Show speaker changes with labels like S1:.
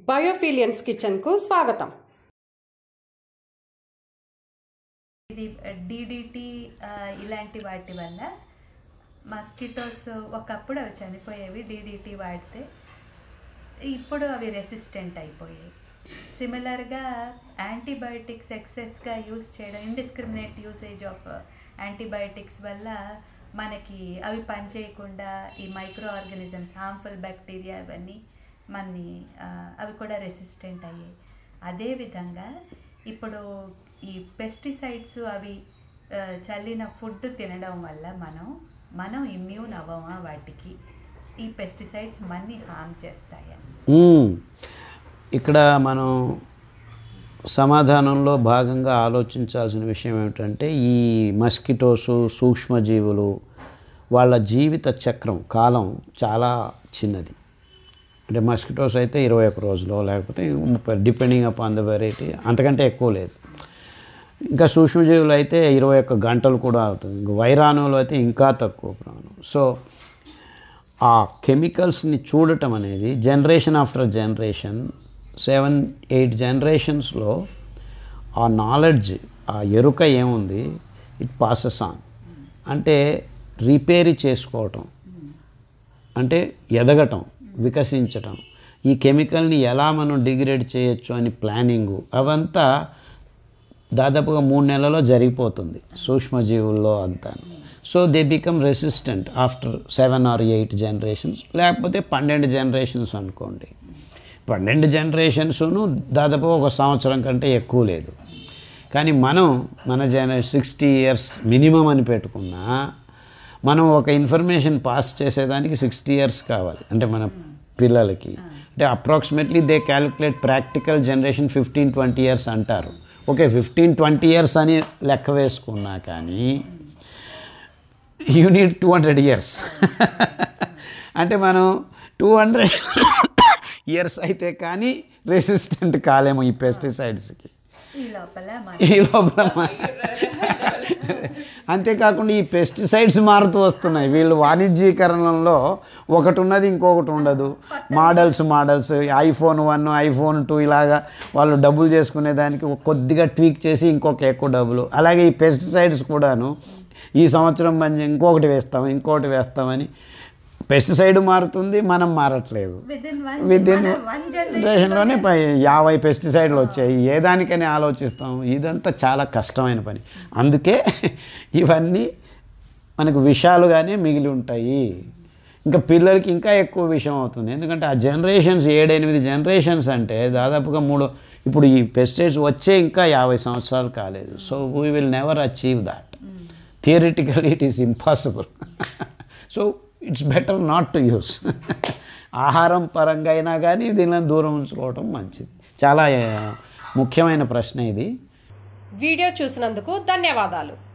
S1: బయోఫీలియన్స్ కిచెన్కు స్వాగతం
S2: ఇది డిడిటి ఇలాంటి వాటి వల్ల మస్కిటోస్ ఒకప్పుడు అవి చనిపోయేవి డిడిటి వాడితే ఇప్పుడు అవి రెసిస్టెంట్ అయిపోయాయి సిమిలర్గా యాంటీబయోటిక్స్ ఎక్సెస్గా యూస్ చేయడం ఇండిస్క్రిమినేట్ యూసేజ్ ఆఫ్ యాంటీబయోటిక్స్ వల్ల మనకి అవి పనిచేయకుండా ఈ మైక్రో ఆర్గానిజమ్స్ హార్మ్ఫుల్ బ్యాక్టీరియా ఇవన్నీ మనని ఆ, అవి కూడా రెసిస్టెంట్ అయ్యాయి అదేవిధంగా ఇప్పుడు ఈ పెస్టిసైడ్స్ అవి ఆ, చల్లిన ఫుడ్ తినడం వల్ల మనం మనం ఇమ్యూన్ అవ్వమా వాటికి ఈ పెస్టిసైడ్స్ మన్ని హామ్ చేస్తాయా
S3: మ్మ్. ఇక్కడ మనం సమాధానంలో భాగంగా ఆలోచించాల్సిన విషయం ఏమిటంటే ఈ మస్కిటోసు సూక్ష్మజీవులు వాళ్ళ జీవిత చక్రం కాలం చాలా చిన్నది అంటే మస్కిటోస్ అయితే ఇరవై ఒక్క రోజులు లేకపోతే ముప్పై డిపెండింగ్ అపాన్ ద వెరైటీ అంతకంటే ఎక్కువ లేదు ఇంకా సూక్ష్మజీవులు అయితే ఇరవై ఒక్క గంటలు కూడా అవుతుంది ఇంకా వైరాణువులు అయితే ఇంకా తక్కువ ప్రాణం సో ఆ కెమికల్స్ని చూడటం అనేది generation after generation seven eight జనరేషన్స్లో ఆ నాలెడ్జ్ ఆ ఎరుక ఏముంది ఇట్ పాసెస్ ఆన్ అంటే రిపేర్ చేసుకోవటం అంటే ఎదగటం వికసించటం ఈ కెమికల్ని ఎలా మనం డిగ్రేడ్ చేయొచ్చు అని ప్లానింగు అవంతా దాదాపుగా మూడు నెలల్లో జరిగిపోతుంది సూక్ష్మజీవుల్లో అంతా so they become resistant after seven or eight generations లేకపోతే పన్నెండు జనరేషన్స్ అనుకోండి పన్నెండు జనరేషన్స్ను దాదాపు ఒక సంవత్సరం కంటే ఎక్కువ లేదు కానీ మనం మన జన సిక్స్టీ ఇయర్స్ మినిమం అని పెట్టుకున్నా మనం ఒక ఇన్ఫర్మేషన్ పాస్ చేసేదానికి సిక్స్టీ ఇయర్స్ కావాలి అంటే మన పిల్లలకి అంటే approximately they calculate practical generation fifteen twenty years అంటారు ఓకే ఫిఫ్టీన్ ట్వంటీ ఇయర్స్ అని లెక్క వేసుకున్నా కానీ you need two hundred years అంటే మనం టూ హండ్రెడ్ ఇయర్స్ అయితే కానీ రెసిస్టెంట్ కాలేము ఈ పెస్టిసైడ్స్కి
S2: ఈ లోపల మన
S3: ఈ లోపల మా- అంతేకాకుండా ఈ పెస్టిసైడ్స్ మారుతూ వస్తున్నాయి వీళ్ళు వాణిజ్యీకరణలో ఒకటి ఉన్నది ఇంకొకటి ఉండదు models models iPhone one iPhone two ఇలాగా వాళ్ళు డబ్బులు చేసుకునే దానికి ఒక కొద్దిగా ట్వీక్ చేసి ఇంకొక ఎక్కువ డబ్బులు అలాగే ఈ పెస్టిసైడ్స్ కూడాను ఈ సంవత్సరం మంచి ఇంకొకటి వేస్తాం ఇంకొకటి వేస్తామని పెస్టిసైడ్ మారుతుంది మనం మారట్లేదు
S2: within one
S3: within
S2: one
S3: జనరేషన్లోనే పై యాభై పెస్టిసైడ్లు వచ్చాయి ఏ దానికని ఆలోచిస్తాం ఇదంతా చాలా కష్టమైన పని అందుకే ఇవన్నీ మనకు విషాలుగానే మిగిలి ఉంటాయి ఇంకా పిల్లలకి ఇంకా ఎక్కువ విషయం అవుతుంది ఎందుకంటే ఆ జనరేషన్స్ ఏడెనిమిది జనరేషన్స్ అంటే దాదాపుగా మూడు ఇప్పుడు ఈ పెస్టిసైడ్స్ వచ్చే ఇంకా యాభై సంవత్సరాలు కాలేదు so we will never achieve that theoretical it is impossible so it's better not to use ఆహారం పరంగా అయినా కానీ దీనిని దూరం ఉంచుకోవటం మంచిది చాలా ఆ, ముఖ్యమైన ప్రశ్న ఇది
S1: వీడియో చూసినందుకు ధన్యవాదాలు